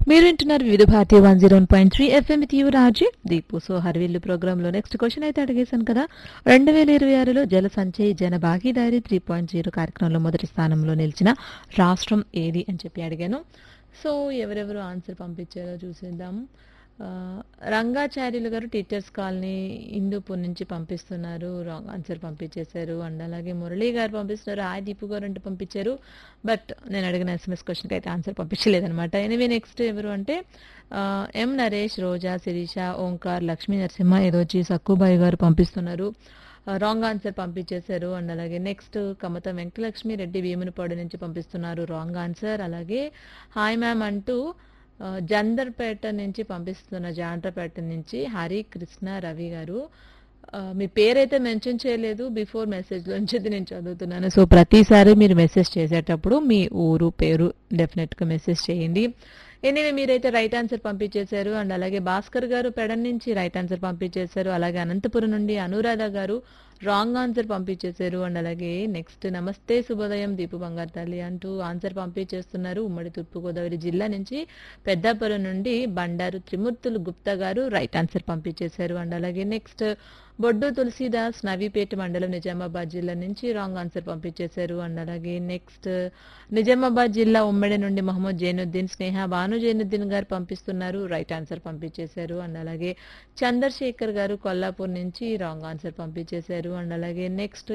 మీరు వింటున్నారు వివిధ భారతీయ one zero point three FM with you Raji Deepu so Harivillu programme లో నెక్స్ట్ క్వశ్చన్ అయితే అడిగేశాను కదా రెండు వేల ఇరవై ఆరులో జల సంచయ్ జన భాగీదారీ త్రీ పాయింట్ జీరో కార్యక్రమంలో మొదటి స్థానంలో నిలిచిన రాష్ట్రం ఏది అని చెప్పి అడిగాను సో ఎవరెవరు ఆన్సర్ పంపించారో చూసేద్దాం ఆ, రంగాచార్యులు గారు టీచర్స్ కాలనీ హిందూపూర్ నుంచి పంపిస్తున్నారు రాంగ్ ఆన్సర్ పంపించేశారు అండ్ అలాగే మురళీ గారు పంపిస్తున్నారు ఆ దీపు గారు అంటే పంపించారు బట్ నేను అడిగిన ఎస్ఎంఎస్ క్వశ్చన్కి అయితే ఆన్సర్ పంపించలేదనమాట ఎనివే నెక్స్ట్ ఎవరు అంటే ఆ, ఎం నరేష్ రోజా శిరీష ఓంకార్ లక్ష్మీ నరసింహ ఏదోచి సక్కుబాయి గారు పంపిస్తున్నారు రాంగ్ ఆన్సర్ పంపించేశారు అండ్ అలాగే నెక్స్ట్ కమత వెంకటలక్ష్మి రెడ్డి భీమునిపాడు నుంచి పంపిస్తున్నారు రాంగ్ ఆన్సర్ అలాగే హాయ్ మ్యామ్ అంటూ ఆ, జందర్పేట నుంచి పంపిస్తున్న జాండ్రపేట నుంచి హరి కృష్ణ రవి గారు ఆ, మీ పేరైతే మెన్షన్ చేయలేదు బిఫోర్ మెసేజ్లోంచి నేను చదువుతున్నాను సో ప్రతిసారి మీరు మెసేజ్ చేసేటప్పుడు మీ ఊరు పేరు డెఫినెట్గా మెసేజ్ చేయండి ఎనీవే మీరైతే రైట్ ఆన్సర్ పంపించేశారు అండ్ అలాగే భాస్కర్ గారు పెడన్ నుంచి రైట్ ఆన్సర్ పంపించేశారు అలాగే అనంతపురం నుండి అనురాధ గారు రాంగ్ ఆన్సర్ పంపించేశారు అండ్ అలాగే నెక్స్ట్ నమస్తే శుభోదయం దీపు బంగారు తల్లి అంటూ ఆన్సర్ పంపించేస్తున్నారు ఉమ్మడి తూర్పుగోదావరి జిల్లా నుంచి పెద్దాపురం నుండి బండారు త్రిమూర్తులు గుప్తా గారు రైట్ ఆన్సర్ పంపించేశారు అండ్ అలాగే నెక్స్ట్ బొడ్డు తులసీదాస్ నవీపేట మండలం నిజామాబాద్ జిల్లా నుంచి రాంగ్ ఆన్సర్ పంపించేశారు అండ్ అలాగే నెక్స్ట్ నిజామాబాద్ జిల్లా ఉమ్మడి నుండి మహమ్మద్ జైనుద్దీన్ స్నేహ భాను జైనుద్దీన్ గారు పంపిస్తున్నారు రైట్ ఆన్సర్ పంపించేశారు అండ్ అలాగే చంద్రశేఖర్ గారు కొల్లాపూర్ నుంచి రాంగ్ ఆన్సర్ పంపించేశారు అండ్ అలాగే నెక్స్ట్